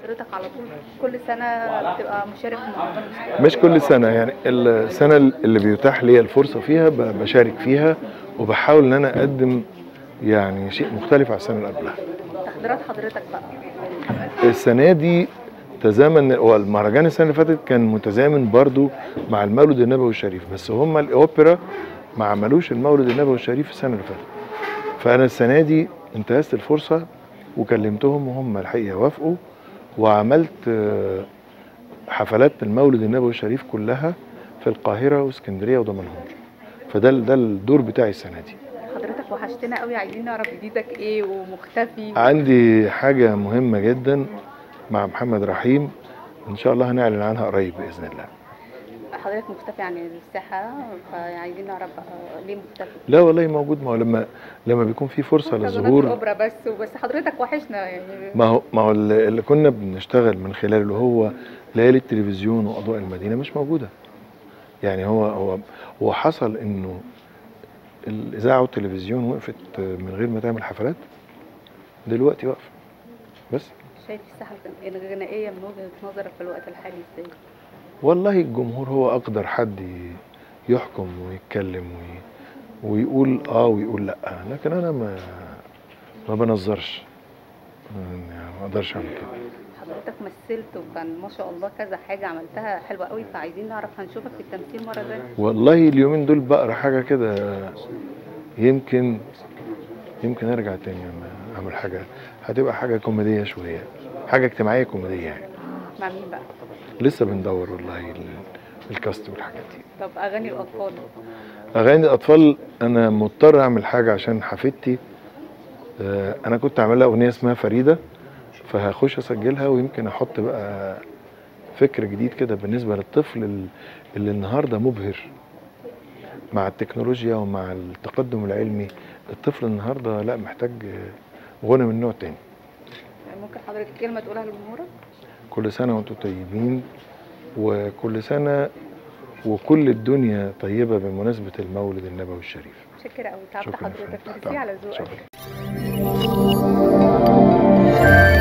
حضرتك على طول كل سنه بتبقى مشارك في مهرجان الموسيقى مش كل سنه يعني السنه اللي بيتاح لي الفرصه فيها ب- بشارك فيها وبحاول ان انا اقدم يعني شيء مختلف عن السنه اللي قبلها تحضيرات حضرتك بقى السنه دي تزامن هو المهرجان السنه اللي فاتت كان متزامن برضو مع المولد النبوي الشريف بس هم الاوبرا ما عملوش المولد النبوي الشريف السنه اللي فاتت فانا السنه دي انتهزت الفرصه وكلمتهم وهم الحقيقه وافقوا وعملت آه، حفلات المولد النبوي الشريف كلها في القاهره واسكندريه ودمنهور فده ده الدور بتاعي السنه دي حضرتك وحشتنا قوي عايزين نعرف جديدك ايه ومختفي عندي حاجه مهمه جدا مع محمد رحيم ان شاء الله هنعلن عنها قريب باذن الله حضرتك مختفي عن الساحه فعايزين نعرف بقى ليه مختفي لا والله موجود ما هو لما لما بيكون في فرصه مهرجانات للظهور الاوبرا بس وبس حضرتك وحشنا يعني ما هو ما هو اللي اللي كنا بنشتغل من خلاله اللي هو ليالي التلفزيون واضواء المدينه مش موجوده يعني هو هو هو حصل انه الاذاعه والتلفزيون وقفت من غير ما تعمل حفلات دلوقتي واقفه بس شايف الساحه الغنائيه من وجهه نظرك في الوقت الحالي ازاي؟ والله الجمهور هو اقدر حد ي- يحكم ويتكلم وي ويقول اه ويقول لا لكن انا ما ما بنظرش يعني ما اقدرش اعمل كده حضرتك مثلت وكان ما شاء الله كذا حاجه عملتها حلوه قوي فعايزين نعرف هنشوفك في التمثيل مره ثانيه والله اليومين دول بقرا حاجه كده يمكن يمكن ارجع تاني لما اعمل حاجه هتبقى حاجه كوميديه شويه حاجه اجتماعيه كوميديه يعني مع مين بقى؟ لسه بندور والله ال- الكاست والحاجات دي طب اغاني الاطفال اغاني الاطفال انا مضطر اعمل حاجه عشان حفيدتي آه، انا كنت عاملها اغنيه اسمها فريده فهخش اسجلها ويمكن احط بقى فكر جديد كده بالنسبه للطفل ال- اللي النهارده مبهر مع التكنولوجيا ومع التقدم العلمي الطفل النهارده لا محتاج آه، غنى من نوع تاني ممكن حضرتك كلمه تقولها لجمهورك؟ كل سنه وانتم طيبين وكل سنه وكل الدنيا طيبه بمناسبه المولد النبوي الشريف متشكره قوي تعبت شكرا يا حضرتك فندم. ميرسي على ذوقك شكرا